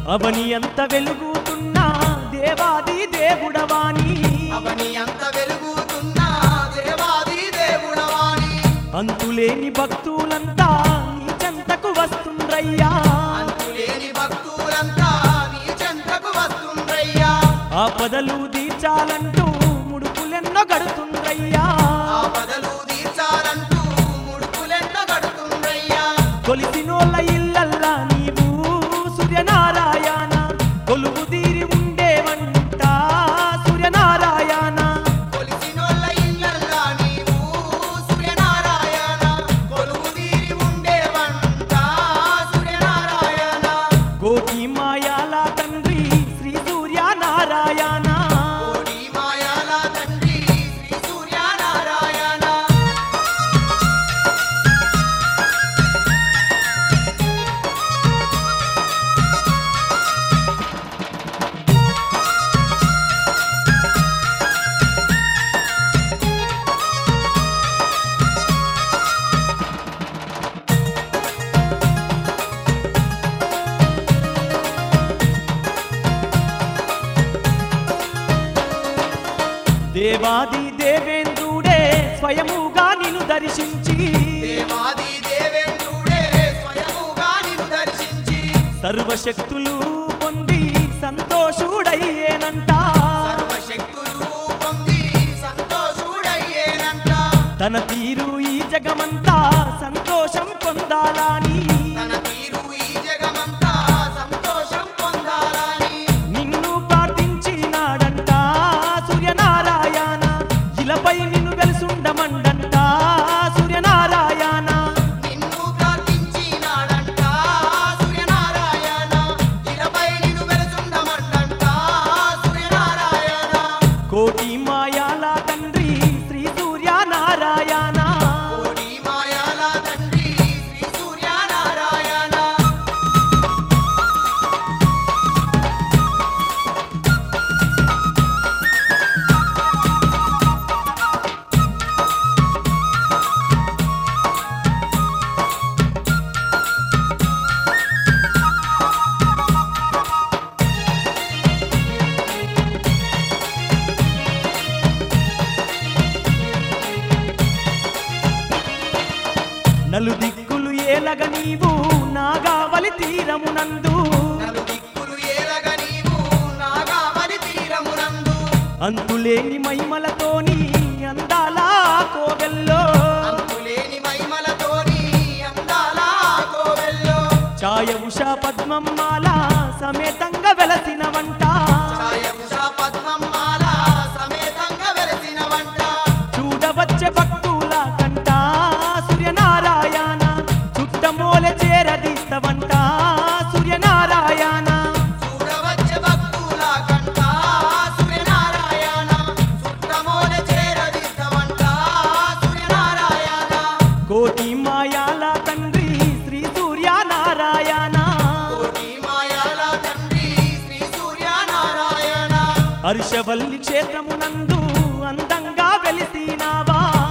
అవని అంత వెలుగుతున్నా దేవాది దేవుడవాని అవని అంత వెలుగుతున్నా దేవాది దేవుడవాని అంతులేని భక్తులంతా నీ చెంతకు వస్తుండ్రయ్యా అంతులేని భక్తులంతా నీ చెంతకు వస్తుండ్రయ్యా ఆపదలు తీర్చాలంటూ ముడుపులెన్నో గడుతుండ్రయ్యా ఆపదలు తీర్చాలంటూ ముడుపులెన్న గడుతుండ్రయ్యా కొలిసినోళ్ళ ఇల్లల్లా నీవు సూర్యనారాయణ కొలువు తీరి ఉండేవంట సూర్యనారాయణ కొలిసినోళ్ళ ఇళ్ళల్లా నీవు సూర్యనారాయణ కొలువు తీరి ఉండేవంట సూర్యనారాయణ కోటి మాయాల తండ్రి శ్రీ సూర్యనారాయణ కోడి మాయాల తండ్రి శ్రీ సూర్యనారాయణ దేవాది దేవేంద్రుడే స్వయముగా నిన్ను దర్శించి దేవాది దేవేంద్రుడే స్వయముగా నిన్ను దర్శించి సర్వశక్తులు పొంది సంతోషుడయ్యేనంట సర్వశక్తులు పొంది సంతోషుడయ్యేనంట తన తీరు ఈ జగమంతా సంతోషం పొందాలని తన తీరు ఈ జగమంతా సంతోషం పొందాలని నిన్ను ప్రార్థించినాడంట సూర్యనారాయణ ఇలపై నిన్ను వెలుసుండమండంట సూర్యనారాయణ నిన్ను ప్రార్థించినాడంట సూర్యనారాయణ ఇలపై నిన్ను వెలుచుండమండంట సూర్యనారాయణ కోటి మాయాల తండ్రి శ్రీ సూర్యనారాయణ కోడి మాయాల తండ్రి శ్రీ సూర్యనారాయణ నలు దిక్కులు ఏలగ నీవు నాగావలి తీరమునందు నలు దిక్కులు ఏలగ నీవు నాగావలి తీరమునందు అంతులేని మహిమలతోని అందాల కోవెల్లో అంతులేని మహిమలతోని అందాల కోవెల్లో ఛాయ ఉషా పద్మమ్మాల సమేతంగా వెలసిన వంట ఛాయముష పద్మమాల సమేతంగా వెలసిన వంట చూడవచ్చే భక్తుల కంట సూర్యనారాయణ చుట్టమూల చేరదీస్తవంట సూర్యనారాయణ చూడవచ్చే భక్తుల కంట సూర్యనారాయణ సుట్టమోల చేరదీస్తవంట సూర్యనారాయణ కోటి మాయాల తండ్రి శ్రీ సూర్యనారాయణ కోటి మాయాల తండ్రి శ్రీ సూర్యనారాయణ హర్షవల్లి క్షేత్రమునందు అందంగా వెలిసినావా